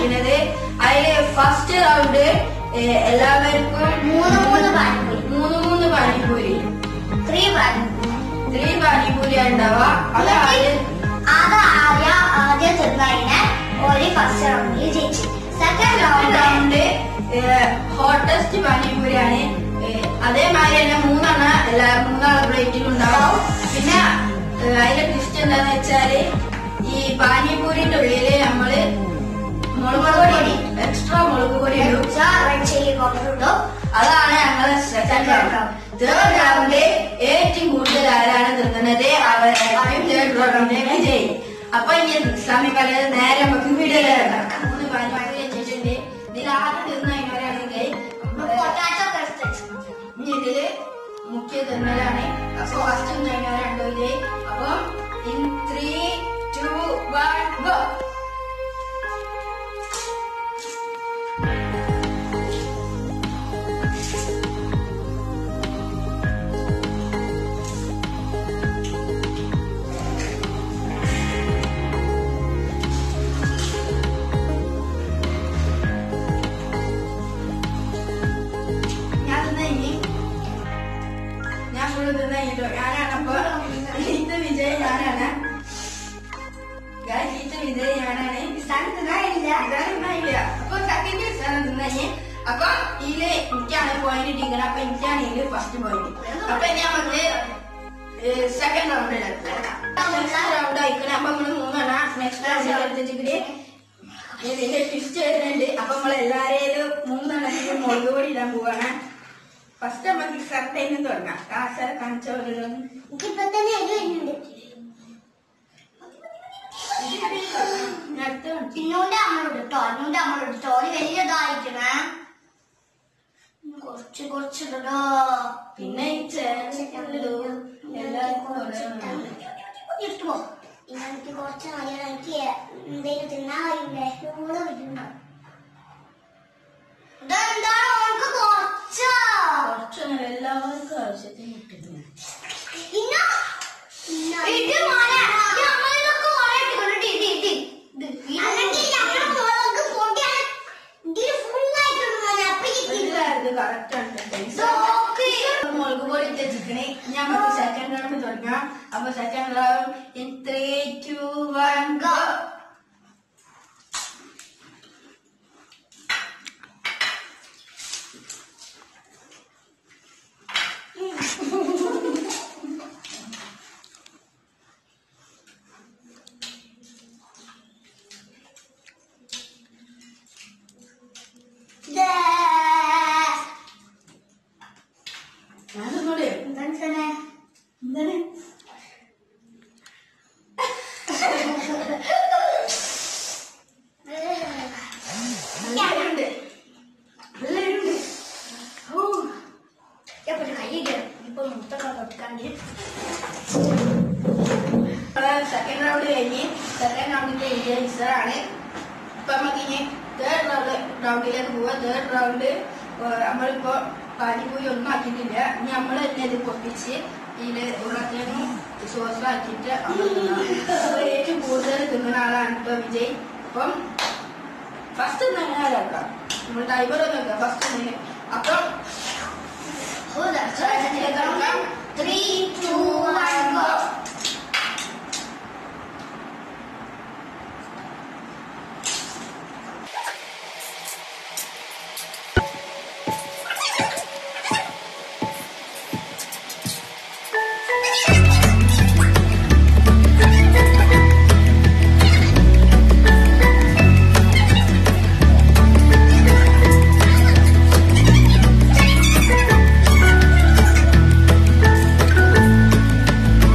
കളിക്കുന്നത് അതില് first round എല്ലാവർക്കും മൂന്ന് മൂന്ന് പാനിപ്പൂരി മൂന്ന് മൂന്ന് പാനിപ്പൂരി ത്രീ പാനിപ്പൂരി ത്രീ പാനിപ്പൂരി ഉണ്ടാവുക അത് ആദ്യം അത് ആദ്യ ആദ്യം തിന്നതിന് ഒരു ഫസ്റ്റ് റൗണ്ടിൽ ജയിച്ചു സെക്കൻഡ് റൗണ്ട് റൗണ്ട് ഹോട്ടസ്റ്റ് പാനിപ്പൂരിയാണ് ഏഹ്, അതേമാതിരി തന്നെ മൂന്നെണ്ണ എല്ലാ മൂന്നാളെ പ്ലേറ്റിലും ഉണ്ടാവും പിന്നെ ഏഹ്, അതിന്റെ ട്വിസ്റ്റ് എന്താന്ന് വെച്ചാല് ഈ പാനിപ്പൂരിന്റെ ഉള്ളില് നമ്മള് മുളക് പൊടി എക്സ്ട്രാ മുളക് പൊടി ഇടും റെഡ് ചില്ലി പൗഡർ ഇടും അതാണ് ഞങ്ങളെ സെക്കൻഡ് റൗണ്ട് തേർഡ് റൗണ്ട് ഏറ്റവും കൂടുതൽ ആരാണ് തിന്നുന്നത് അവരായിരിക്കും തേർഡ് റൗണ്ടിലെ വിജയി അപ്പൊ ഇനി സമയം കളയാതെ നേരെ നമുക്ക് വീഡിയോ കിടക്കാം മൂന്ന് പാനിപ്പൂരി വെച്ചിട്ടുണ്ട് ഇതിൽ ആദ്യം തിന്നവരാണെങ്കിൽ പൊട്ടാറ്റോ കസ്റ്റഡ് ഇനി ഇതില് മുഖ്യ തിന്നലാണ് അപ്പൊ ഫസ്റ്റ് തിന്നവരുണ്ടോ ഇത് അപ്പൊ in three two one go ഞാൻ തിന്ന ഇനി ഞാൻ ഫുള്ള് തിന്ന കഴിഞ്ഞിട്ടോ ഞാനാണ് അപ്പൊ ഇത് വിജയ് ഞാനാണ് ഗായ്സ് ഇത് വിജയ് ഞാനാണ് സ്ഥലം തിന്നാനില്ല ഇതാണ് തിന്നായില്ല അപ്പൊ സെക്കൻഡ് സ്ഥലം തിന്നു അപ്പൊ ഇതില് എനിക്കാണ് പോയിന്റ് ഇട്ടിരിക്കുന്നത് അപ്പൊ എനിക്കാണ് ഇതില് ഫസ്റ്റ് പോയിന്റ് അപ്പൊ ഇനി നമുക്ക് സെക്കൻഡ് റൗണ്ട് നെക്സ്റ്റ് റൗണ്ട് ആയിക്കണേ അപ്പൊ നമ്മള് മൂന്നെണ്ണ നെക്സ്റ്റ് റൗണ്ട് എടുത്തിട്ട് ഇതിന്റെ ട്വിസ്റ്റ് വരുന്നുണ്ട് അപ്പൊ നമ്മൾ എല്ലാരേലും മൂന്നെണ്ണത്തിലും മുളക് പൊടി ഇടാൻ പോവാണ് ഫസ്റ്റ് നമുക്ക് കറക്റ്റ് തുടങ്ങാം കാശാല കാണിച്ച പോലെ എനിക്കിപ്പൊ തന്നെ എരി വരുന്നുണ്ട് അടുത്ത് കാണിച്ചു ഇന്നൂന്റെ അമ്മ ഇട്ടോ അന്നൂന്റെ അമ്മ ഇട്ടോ ഒരു വലിയതായിരിക്കണേ കുറച്ച് കുറച്ച് ഇടടോ പിന്നെ ഈ ചേർച്ചക്കല്ലോ എല്ലാവർക്കും ഓരോന്നാണ്. ഇട്ടു പോ എനിക്ക് കുറച്ച് മതി എനിക്ക് എന്തേലും തിന്നാൻ കഴിയില്ലേ മൂന്ന് വിടുന്നുണ്ടോ ഇതെന്താണ് ഓൾക്ക് കുറച്ച് കുറച്ചൊന്നും എല്ലാവർക്കും ആവശ്യത്തിന് കിട്ടുന്നു ഇന്ന ഇത് മോനെ ഇത് നമ്മളിതൊക്കെ കുറെ ഇട്ടിട്ടുണ്ട് ഇത് ഇത് ഇത് അല്ലെങ്കിൽ ഞങ്ങൾ മുളക് പൊടിയാണ് ഇതിൽ ഫുൾ ആയിട്ടുണ്ട് മോനെ അപ്പൊ ഇത് കറക്റ്റ് ആണ് നോക്ക്. മുളക് പൊടി തെച്ചിക്കണേ ഞാൻ നമുക്ക് സെക്കൻഡ് റൗണ്ട് തുടങ്ങാം അപ്പൊ second round in three two one go ഞാനൊന്നൂടെ എന്താണ് സാറേ എന്താണ് എല്ലാവരുണ്ട് എല്ലാവരുണ്ട് ഓ എപ്പോഴും കൈയ്യിട്ട് ഇപ്പൊ മുട്ടൊക്കെ തൊട്ടിക്കാണ്ട് സെക്കൻഡ് റൗണ്ട് കഴിഞ്ഞ് സെക്കൻഡ് റൗണ്ടിന്റെ വിജയിച്ചതാണ് ഇപ്പൊ നമുക്ക് ഇനി തേർഡ് റൗണ്ട് റൗണ്ടിലേക്ക് പോവാം തേർഡ് റൗണ്ട് നമ്മളിപ്പോ പാനിപ്പൂരി ഒന്നും ആക്കിയിട്ടില്ല ഇനി നമ്മൾ തന്നെ ഇത് പൊട്ടിച്ച് ഇതില് ഉരുളക്കിഴങ്ങും സോസും ആക്കിയിട്ട് നമ്മൾ തിന്നാം. അപ്പൊ ഏറ്റവും കൂടുതൽ തിന്നുന്ന ആളാണ് ഇപ്പൊ വിജയ് അപ്പം ഫസ്റ്റ് തന്നെ ആരാക്കാം നമ്മൾ ടൈമർ നോക്കാം ഫസ്റ്റ് അപ്പം ത്രീ ടു വൺ ഗോ ആ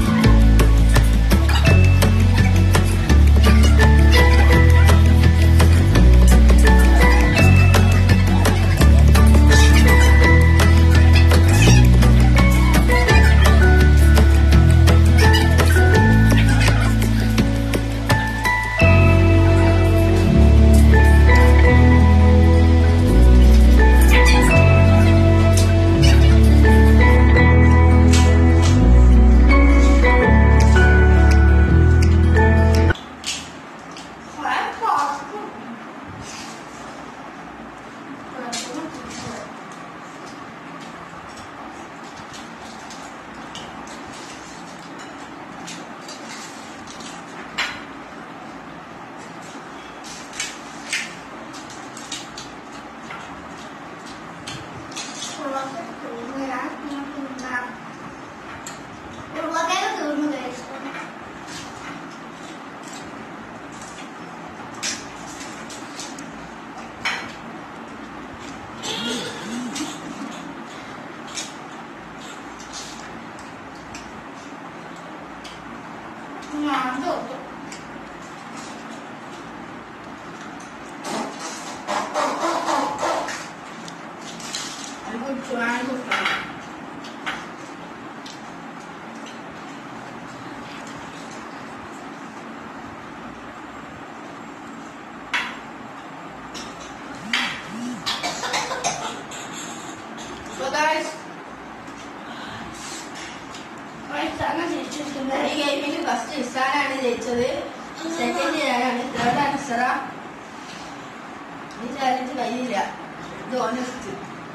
ചുവാൻ കുട്ടണം So guys, guys, അങ്ങനെ ജയിച്ചിരിക്കുന്നത് ഈ ഗെയിമിൽ ഫസ്റ്റ് ഇസാനാണ് ജയിച്ചത് സെക്കൻഡ് ഞാനാണ് തേർഡ് അൻസറ ഈ ചാലഞ്ച് കഴിയില്ല ഇത് ഓനെടുത്ത്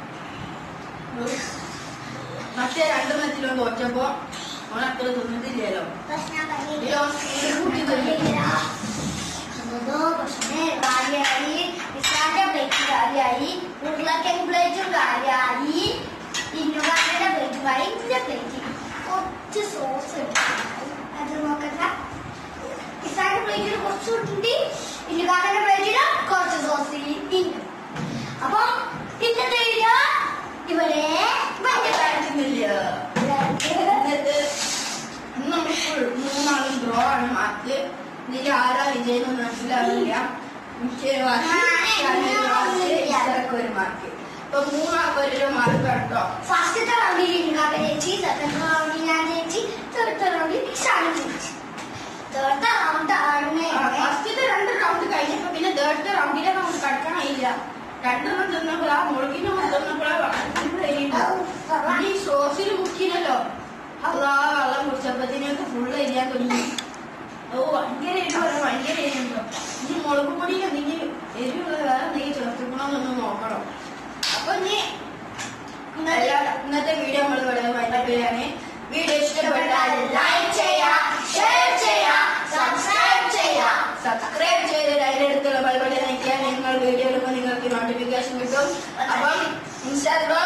മറ്റേ രണ്ട് മത്തിലും തോറ്റപ്പോ ഓൻ അത്ര തിന്നിട്ടില്ലല്ലോ പ്രശ്നം ഇതിലോ സ്പീഡ് കൂട്ടി തിന്നു അതോ പ്രശ്നേ കാര്യായി ഇസ്ലാന്റെ പ്ലേറ്റ് കാര്യായി ഉരുളക്കിഴങ്ങ് പ്ലേറ്റും കാര്യായി ഇന്നുകാരുടെ പ്ലേറ്റ് ഭയങ്കര പ്ലേറ്റ് കുറച്ച് സോസ് അത് നോക്കണ്ട ഇസ്ലാന്റെ പ്ലേറ്റിൽ കുറച്ച് ഇട്ടിട്ട് ഇന്നുകാരുടെ പ്ലേറ്റിൽ കുറച്ച് സോസ് ഉണ്ട് അപ്പൊ ഇന്നത്തെ വീഡിയോ ഇവിടെ കഴിക്കുന്നില്ല എന്നിട്ട് ഇന്ന് നമുക്ക് മൂന്നാളും ഡ്രോ ആണ് മാർക്ക് ഇതിൽ ആരാ വിജയം മനസ്സിലാവില്ല എനിക്ക് ഇത്രക്ക് ഒരു മാർക്ക് ഇപ്പൊ മൂന്നാൾക്ക് ഒരു മാർക്ക് കേട്ടോ ഫസ്റ്റത്തെ റൗണ്ടിൽ ഇന്നുകാക്ക ജയിച്ചു സെക്കൻഡ് റൗണ്ടിൽ ഞാൻ ജയിച്ചു തേർഡ് റൗണ്ടിൽ ഇഷാണ് ജയിച്ചു തേർഡ് റൗണ്ട് ആണ് ഫസ്റ്റത്തെ രണ്ട് റൗണ്ട് കഴിഞ്ഞപ്പോ പിന്നെ തേർഡ് റൗണ്ടിലെ നമുക്ക് കടക്കാനായില്ല രണ്ടെണ്ണം തിന്നപ്പോൾ ആ മുളകിന് തിന്നപ്പോഴാണ് ഈ സോസിൽ മുക്കിനല്ലോ അതാ വെള്ളം കുടിച്ചപ്പത്തിനൊക്കെ ഫുള്ള് എരിയാൻ തുടങ്ങി ഓ ഭയങ്കര എരിവ് ഭയങ്കര എരിവുണ്ടോ ഇനി മുളക് പൊടിയിൽ എന്തെങ്കിലും എരിവുള്ള വേറെ എന്തെങ്കിലും ചേർത്തിക്കണമെന്നൊന്ന് നോക്കണം അപ്പൊ ഇനി എല്ലാ- ഇന്നത്തെ വീഡിയോ നമ്മൾ ഇവിടെ വൈകിട്ടാണ് വീഡിയോ ഇഷ്ടപ്പെട്ടാൽ ലൈക്ക് ചെയ്യാ ഷെയർ ചെയ്യാ സബ്സ്ക്രൈബ് ചെയ്യാ സബ്സ്ക്രൈബ് ചെയ്ത് അതിന്റെ അടുത്തുള്ള ബൾബടി നയിക്കാൻ നിങ്ങൾ വീഡിയോ ഇടുമ്പോൾ നിങ്ങൾക്ക് നോട്ടിഫിക്കേഷൻ കിട്ടും അപ്പം ഇൻസ്റ്റാഗ്രാം